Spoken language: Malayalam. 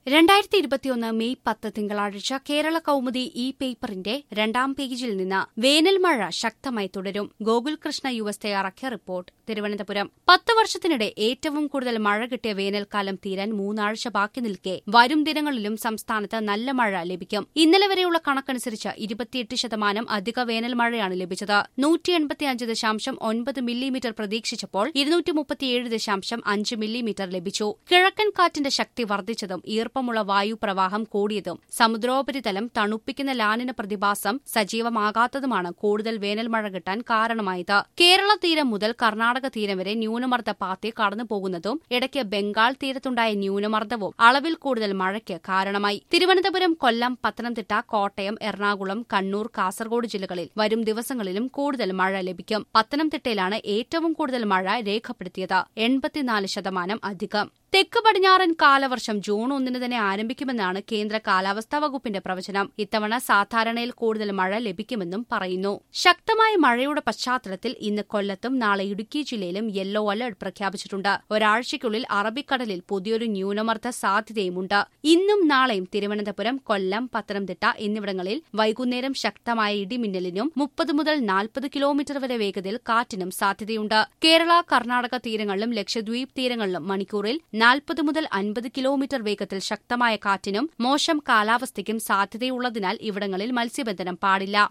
രണ്ടായിരത്തി ഇരുപത്തിയൊന്ന് മെയ് പത്ത് തിങ്കളാഴ്ച കേരള കൌമുദി ഇ പേപ്പറിന്റെ രണ്ടാം പേജിൽ നിന്ന് വേനൽ മഴ ശക്തമായി തുടരും ഗോകുൽ കൃഷ്ണ യു എസ് തയ്യാറാക്കിയ റിപ്പോർട്ട് തിരുവനന്തപുരം പത്ത് വർഷത്തിനിടെ ഏറ്റവും കൂടുതൽ മഴ കിട്ടിയ വേനൽക്കാലം തീരാൻ മൂന്നാഴ്ച ബാക്കി നിൽക്കെ വരും ദിനങ്ങളിലും സംസ്ഥാനത്ത് നല്ല മഴ ലഭിക്കും ഇന്നലെ വരെയുള്ള കണക്കനുസരിച്ച് ഇരുപത്തിയെട്ട് ശതമാനം അധിക വേനൽ മഴയാണ് ലഭിച്ചത് നൂറ്റി എൺപത്തിയഞ്ച് ദശാംശം ഒൻപത് മില്ലിമീറ്റർ പ്രതീക്ഷിച്ചപ്പോൾ ഇരുന്നൂറ്റി മുപ്പത്തിയേഴ് ദശാംശം അഞ്ച് മില്ലിമീറ്റർ ലഭിച്ചു കിഴക്കൻ കാറ്റിന്റെ ശക്തി വർദ്ധിച്ചതും ഈർപ്പമുള്ള വായു പ്രവാഹം കൂടിയതും സമുദ്രോപരിതലം തണുപ്പിക്കുന്ന ലാനിന പ്രതിഭാസം സജീവമാകാത്തതുമാണ് കൂടുതൽ വേനൽ മഴ കിട്ടാൻ കാരണമായത് കേരള തീരം മുതൽ കർണാടക തീരം വരെ ന്യൂനമർദ്ദ പാത്തി കടന്നുപോകുന്നതും ഇടയ്ക്ക് ബംഗാൾ തീരത്തുണ്ടായ ന്യൂനമർദ്ദവും അളവിൽ കൂടുതൽ മഴയ്ക്ക് കാരണമായി തിരുവനന്തപുരം കൊല്ലം പത്തനംതിട്ട കോട്ടയം എറണാകുളം കണ്ണൂർ കാസർഗോഡ് ജില്ലകളിൽ വരും ദിവസങ്ങളിലും കൂടുതൽ മഴ ലഭിക്കും പത്തനംതിട്ടയിലാണ് ഏറ്റവും കൂടുതൽ മഴ രേഖപ്പെടുത്തിയത് എൺപത്തിനാല് ശതമാനം അധികം തെക്ക് പടിഞ്ഞാറൻ കാലവർഷം ജൂൺ ഒന്നിന് തന്നെ ആരംഭിക്കുമെന്നാണ് കേന്ദ്ര കാലാവസ്ഥാ വകുപ്പിന്റെ പ്രവചനം ഇത്തവണ സാധാരണയിൽ കൂടുതൽ മഴ ലഭിക്കുമെന്നും പറയുന്നു ശക്തമായ മഴയുടെ പശ്ചാത്തലത്തിൽ ഇന്ന് കൊല്ലത്തും നാളെ ഇടുക്കി ജില്ലയിലും യെല്ലോ അലർട്ട് പ്രഖ്യാപിച്ചിട്ടുണ്ട് ഒരാഴ്ചയ്ക്കുള്ളിൽ അറബിക്കടലിൽ പുതിയൊരു ന്യൂനമർദ്ദ സാധ്യതയുമുണ്ട് ഇന്നും നാളെയും തിരുവനന്തപുരം കൊല്ലം പത്തനംതിട്ട എന്നിവിടങ്ങളിൽ വൈകുന്നേരം ശക്തമായ ഇടിമിന്നലിനും മുപ്പത് മുതൽ നാൽപ്പത് കിലോമീറ്റർ വരെ വേഗതയിൽ കാറ്റിനും സാധ്യതയുണ്ട് കേരള കർണാടക തീരങ്ങളിലും ലക്ഷദ്വീപ് തീരങ്ങളിലും മണിക്കൂറിൽ നാൽപ്പത് മുതൽ അൻപത് കിലോമീറ്റർ വേഗത്തിൽ ശക്തമായ കാറ്റിനും മോശം കാലാവസ്ഥയ്ക്കും സാധ്യതയുള്ളതിനാൽ ഇവിടങ്ങളിൽ മത്സ്യബന്ധനം പാടില്ല